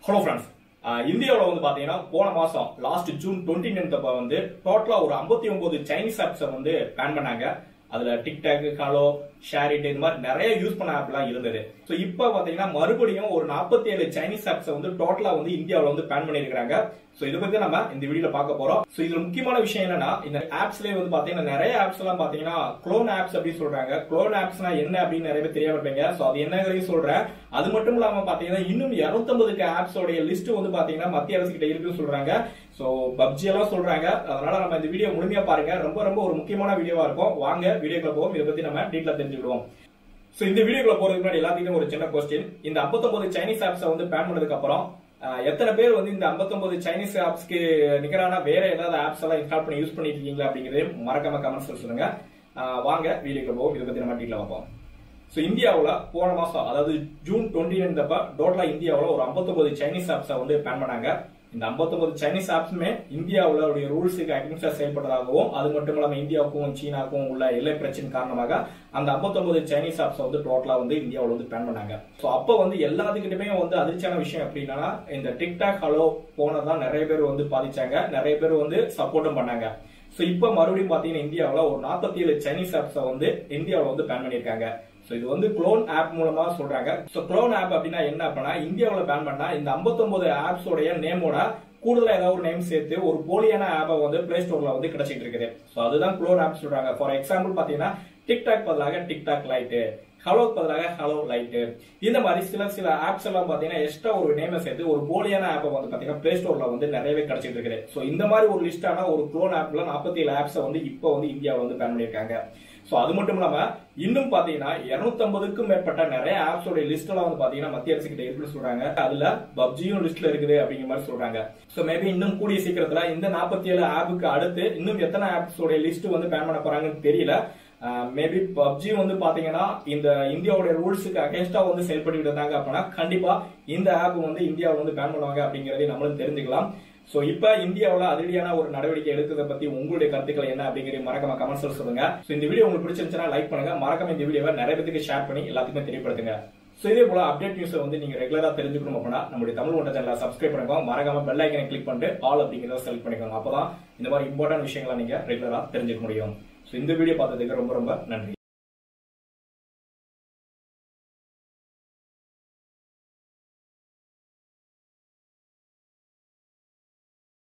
hello friends இந்தியாவில் வந்து பாத்தீங்கன்னா போன மாசம் லாஸ்ட் ஜூன் டுவெண்ட்டி நைன்த் அப்ப வந்து டோட்டலா ஒரு 59 ஒன்பது சைனீஸ் ஆப்ஸை வந்து பேன் பண்ணாங்க அதுல டிக்டாக் ஹலோ ஷேரிட் இந்த மாதிரி நிறைய யூஸ் பண்ண ஆப்லாம் இருந்தது ஸோ இப்போ பாத்தீங்கன்னா மறுபடியும் ஒரு 47 ஏழு சைனீஸ் ஆப்ஸை வந்து டோட்டலா வந்து இந்தியாவில் வந்து பேன் பண்ணியிருக்காங்க ஸோ இதை பத்தி நம்ம இந்த வீடியோல பார்க்க போறோம் ஸோ இதுல முக்கியமான விஷயம் என்னன்னா இந்த ஆப்ஸ்லயே வந்து பாத்தீங்கன்னா நிறைய ஆப்ஸ் எல்லாம் பாத்தீங்கன்னா க்ளோன் ஆப்ஸ் அப்படின்னு சொல்றாங்க க்ளோன் ஆப்ஸ்னா என்ன அப்படின்னு நிறைய பேர் தெரியாம இருப்பீங்க ஸோ அது என்னங்கிறதையும் சொல்றேன் அது மட்டும் இல்லாம பாத்தீங்கன்னா இன்னும் 250 ஆப்ஸோடைய லிஸ்ட் வந்து பாத்தீங்கன்னா மத்திய அரசு கிட்ட இருக்குன்னு சொல்றாங்க சோ பப்ஜி எல்லாம் சொல்றாங்க அதனால நம்ம இந்த வீடியோ முழுமையா பாருங்க ரொம்ப ரொம்ப ஒரு முக்கியமான வீடியோவா இருக்கும் வாங்க வீடியோக்குள்ள போவோம் இதை பத்தி நம்ம டீட்டெயிலா தெரிஞ்சுக்கிடுவோம் சோ இந்த வீடியோக்குள்ள போறதுக்கு முன்னாடி எல்லாத்துக்கும் ஒரு சின்ன கொஸ்டின் இந்த 59 சைனீஸ் ஆப்ஸை வந்து பேன் பண்ணதுக்கு அப்புறம் அஹ், எத்தனை பேர் வந்து இந்த 59 சைனீஸ் ஆப்ஸ்க்கு நிகரான வேற ஏதாவது ஆப்ஸ் எல்லாம் இன்ஸ்டால் பண்ணி யூஸ் பண்ணிட்டு இருக்கீங்களா அப்படிங்கறதையும் மறக்காம கமெண்ட்ஸ் சொல்லுங்க அஹ், வாங்க வீடியோக்குள்ள போவோம் இதை பத்தி நம்ம டீட்டெயிலா பார்ப்போம் ஸோ இந்தியாவில் போன மாசம் அதாவது ஜூன் டுவெண்ட்டி இருந்தப்ப டோட்டலா இந்தியாவில் ஒரு 59 சைனீஸ் ஆப்ஸை வந்து பேன் பண்ணாங்க இந்த 59 சைனீஸ் ஆப்ஸுமே இந்தியாவில் உடைய ரூல்ஸுக்கு அகேன்ஸ்டா செயல்பட்டதாகவும் அது மட்டும் இல்லாம இந்தியாவுக்கும் சீனாவுக்கும் உள்ள எல்லை பிரச்சனை காரணமாக அந்த 59 சைனீஸ் ஆப்ஸ் வந்து டோட்டலா வந்து இந்தியாவில் வந்து பேன் பண்ணாங்க ஸோ அப்போ வந்து எல்லாத்துக்கிட்டுமே வந்து அதிர்ச்சியான விஷயம் எப்படின்னா இந்த டிக்டாக் ஹலோ போனதான் நிறைய பேர் வந்து பாதிச்சாங்க நிறைய பேர் வந்து சப்போர்ட்டும் பண்ணாங்க ஸோ இப்போ மறுபடியும் பாத்தீங்கன்னா இந்தியாவில் ஒரு 47 ஏழு சைனீஸ் ஆப்ஸை வந்து இந்தியாவில் வந்து பேன் பண்ணியிருக்காங்க ஸோ இது வந்து க்ளோன் ஆப் மூலமா சொல்றாங்க ஸோ க்ளோன் ஆப் அப்படின்னா என்ன அப்படின்னா இந்தியாவில் பேன் பண்ணா இந்த 59 ஆப்ஸோடைய நேமோட கூடுதலா ஏதாவது ஒரு நேம் சேர்த்து ஒரு போலியான ஆப்பை வந்து பிளே ஸ்டோர்ல வந்து கிடைச்சிட்டு இருக்குது ஸோ அதுதான் க்ளோன் ஆப் சொல்றாங்க ஃபார் எக்ஸாம்பிள் பாத்தீங்கன்னா டிக்டாக் பதிலாக டிக்டாக் லைட்டு ஹலோக்கு பதிலாக ஹலோ லைட்டு இந்த மாதிரி சில சில ஆப்ஸ் எல்லாம் பாத்தீங்கன்னா எக்ஸ்ட்ரா ஒரு நேமை சேர்த்து ஒரு போலியான ஆப்பை வந்து பாத்தீங்கன்னா பிளே ஸ்டோர்ல வந்து நிறையவே கிடைச்சிட்டு இருக்குது ஸோ இந்த மாதிரி ஒரு லிஸ்டான ஒரு க்ளோன் ஆப்ல 47 ஏழு ஆப்ஸை வந்து இப்போ வந்து இந்தியாவில் வந்து பேன் பண்ணியிருக்காங்க சோ அது மட்டும் இல்லாம இன்னும் பாத்தீங்கன்னா 250க்கும் மேற்பட்ட நிறைய ஆப்ஸோட லிஸ்ட் எல்லாம் வந்து பாத்தீங்கன்னா மத்திய அரசு கிட்ட இருக்குன்னு சொல்றாங்க அதுல பப்ஜியும் லிஸ்ட்ல இருக்குது அப்படிங்கிற மாதிரி சொல்றாங்க சோ மேபி இன்னும் கூடிய சீக்கிரத்துல இந்த 47 ஏழு ஆப்புக்கு அடுத்து இன்னும் எத்தனை ஆப்ஸோட லிஸ்ட் வந்து பேன் பண்ண போறாங்கன்னு தெரியல மேபி பப்ஜி வந்து பாத்தீங்கன்னா இந்த இந்தியாவுடைய ரூல்ஸுக்கு அகேன்ஸ்டா வந்து செயல்பட்டு இருந்தாங்க அப்படின்னா கண்டிப்பா இந்த ஆப் வந்து இந்தியாவில் வந்து பேன் பண்ணுவாங்க அப்படிங்கறதை நம்மளும் தெரிஞ்சுக்கலாம் சோ இப்ப இந்தியாவுல அதிரடியான ஒரு நடவடிக்கை எடுக்கிறத பத்தி உங்களுடைய கருத்துக்கள் என்ன அப்படிங்கறது மறக்காம கமெண்ட்ஸ்ல சொல்லுங்க சோ இந்த வீடியோ உங்களுக்கு பிடிச்சிருந்துச்சுன்னா லைக் பண்ணுங்க மறக்காம இந்த வீடியோவை நிறைய பேருக்கு ஷேர் பண்ணி எல்லாத்துக்குமே தெரியப்படுத்துங்க சோ இதே போல அப்டேட் நியூஸ் வந்து நீங்க ரெகுலரா தெரிஞ்சுக்கணும் அப்படின்னா நம்மளுடைய தமிழ் ஒன்ற சேனலை சப்ஸ்கிரைப் பண்ணிக்கோங்க மறக்காம பெல் ஐக்கனை கிளிக் பண்ணிட்டு ஆல் அப்படிங்கறத செலக்ட் பண்ணிக்கோங்க அப்பதான் இந்த மாதிரி இம்பார்ட்டன்ட் விஷயங்களை நீங்க ரெகுலரா தெரிஞ்சுக்க முடியும் சோ இந்த வீடியோ பார்த்ததுக்கு ரொம்ப ரொம்ப நன்றி